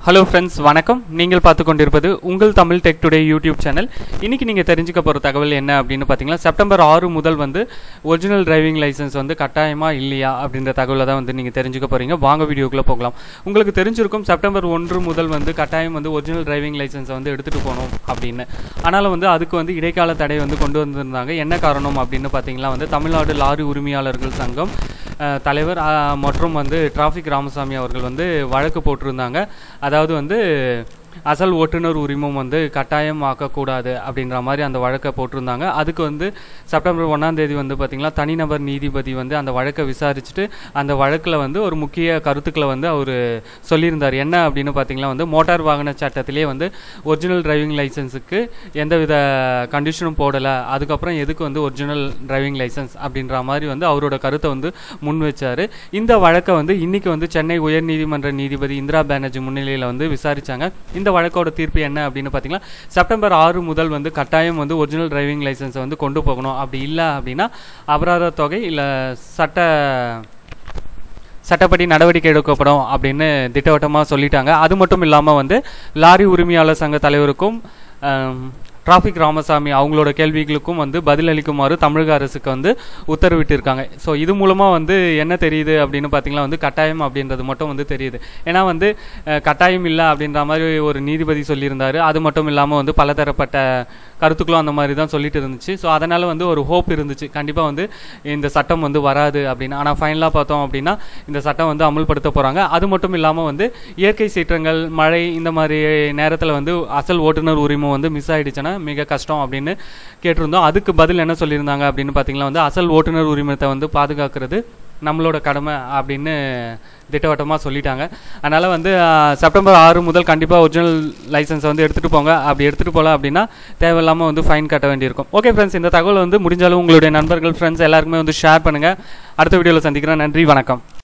hello friends வணக்கம் நீங்கள் பார்த்து கொண்டிருப்பது உங்கள் Tamil tech today YouTube channel இன்னைக்கு நீங்கள் தெரிஞ்சுக்க போகிற தகவல் என்ன அப்படின்னு பார்த்தீங்கன்னா செப்டம்பர் ஆறு முதல் வந்து ஒரிஜினல் டிரைவிங் லைசன்ஸ் வந்து கட்டாயமா இல்லையா அப்படின்ற தகவலை தான் வந்து நீங்கள் தெரிஞ்சுக்க போகிறீங்க வாங்க வீடியோக்குள்ளே போகலாம் உங்களுக்கு தெரிஞ்சிருக்கும் செப்டம்பர் ஒன்று முதல் வந்து கட்டாயம் வந்து ஒரிஜினல் டிரைவிங் லைசன்ஸை வந்து எடுத்துகிட்டு போகணும் அப்படின்னு ஆனாலும் வந்து அதுக்கு வந்து இடைக்கால தடை வந்து கொண்டு வந்திருந்தாங்க என்ன காரணம் அப்படின்னு பார்த்தீங்கன்னா வந்து தமிழ்நாடு லாரி உரிமையாளர்கள் சங்கம் அஹ், தலைவர் அஹ், மற்றும் வந்து டிராஃபிக் ராமசாமி அவர்கள் வந்து வழக்கு போட்டிருந்தாங்க அதாவது வந்து அசல் ஓட்டுநர் உரிமம் வந்து கட்டாயம் ஆக்கக்கூடாது அப்படின்ற மாதிரி அந்த வழக்கை போட்டிருந்தாங்க அதுக்கு வந்து செப்டம்பர் ஒன்றாம் தேதி வந்து பார்த்திங்கன்னா தனிநபர் நீதிபதி வந்து அந்த வழக்கை விசாரிச்சுட்டு அந்த வழக்கில் வந்து ஒரு முக்கிய கருத்துக்களை வந்து அவர் சொல்லியிருந்தார் என்ன அப்படின்னு பார்த்தீங்கன்னா வந்து மோட்டார் வாகன சட்டத்திலே வந்து ஒரிஜினல் டிரைவிங் லைசன்ஸுக்கு எந்தவித கண்டிஷனும் போடலை அதுக்கப்புறம் எதுக்கு வந்து ஒரிஜினல் டிரைவிங் லைசன்ஸ் அப்படின்ற மாதிரி வந்து அவரோட கருத்தை வந்து முன் வச்சார் இந்த வழக்கை வந்து இன்னைக்கு வந்து சென்னை உயர்நீதிமன்ற நீதிபதி இந்திரா பானர்ஜி முன்னிலையில் வந்து விசாரிச்சாங்க இந்த வழக்கோட தீர்ப்பு என்ன அப்படின்னு பார்த்தீங்கன்னா செப்டம்பர் ஆறு முதல் வந்து கட்டாயம் வந்து ஒரிஜினல் டிரைவிங் லைசன்ஸை வந்து கொண்டு போகணும் அப்படி இல்லை அப்படின்னா அபராத தொகை இல்லை சட்ட சட்டப்படி நடவடிக்கை எடுக்கப்படும் அப்படின்னு திட்டவட்டமாக சொல்லிட்டாங்க அது மட்டும் இல்லாமல் வந்து லாரி உரிமையாளர் சங்க தலைவருக்கும் டிராஃபிக் ராமசாமி அவங்களோட கேள்விகளுக்கும் வந்து பதிலளிக்குமாறு தமிழக அரசுக்கு வந்து உத்தரவிட்டிருக்காங்க ஸோ இது மூலமாக வந்து என்ன தெரியுது அப்படின்னு பார்த்தீங்கன்னா வந்து கட்டாயம் அப்படின்றது மட்டும் வந்து தெரியுது ஏன்னா வந்து அஹ், கட்டாயம் இல்லை அப்படின்ற மாதிரி ஒரு நீதிபதி சொல்லியிருந்தாரு அது மட்டும் இல்லாமல் வந்து பலதரப்பட்ட கருத்துக்களும் அந்த மாதிரி தான் சொல்லிட்டு இருந்துச்சு ஸோ அதனால் வந்து ஒரு ஹோப் இருந்துச்சு கண்டிப்பாக வந்து இந்த சட்டம் வந்து வராது அப்படின்னு ஆனால் ஃபைனலாக பார்த்தோம் அப்படின்னா இந்த சட்டம் வந்து அமுல்படுத்த போகிறாங்க அது மட்டும் இல்லாமல் வந்து இயற்கை சீற்றங்கள் மழை இந்த மாதிரி நேரத்தில் வந்து அசல் ஓட்டுநர் உரிமம் வந்து மிஸ் ஆயிடுச்சுன்னா மிக கஷ்டம் அப்படின்னு கேட்டிருந்தோம் அதுக்கு பதில் என்ன சொல்லியிருந்தாங்க அப்படின்னு பார்த்தீங்கன்னா வந்து அசல் ஓட்டுநர் உரிமத்தை வந்து பாதுகாக்கிறது நம்மளோட கடமை அப்படின்னு திட்டவட்டமாக சொல்லிட்டாங்க அதனால் வந்து ஆஹ், செப்டம்பர் ஆறு முதல் கண்டிப்பாக ஒரிஜினல் லைசன்ஸை வந்து எடுத்துகிட்டு போங்க அப்படி எடுத்துகிட்டு போகல அப்படின்னா தேவையில்லாமல் வந்து ஃபைன் கட்ட வேண்டியிருக்கும் ஓகே ஃப்ரெண்ட்ஸ் இந்த தகவல் வந்து முடிஞ்சாலும் உங்களுடைய நண்பர்கள் ஃப்ரெண்ட்ஸ் எல்லாருக்குமே வந்து ஷேர் பண்ணுங்கள் அடுத்த வீடியோவில் சந்திக்கிறேன் நன்றி வணக்கம்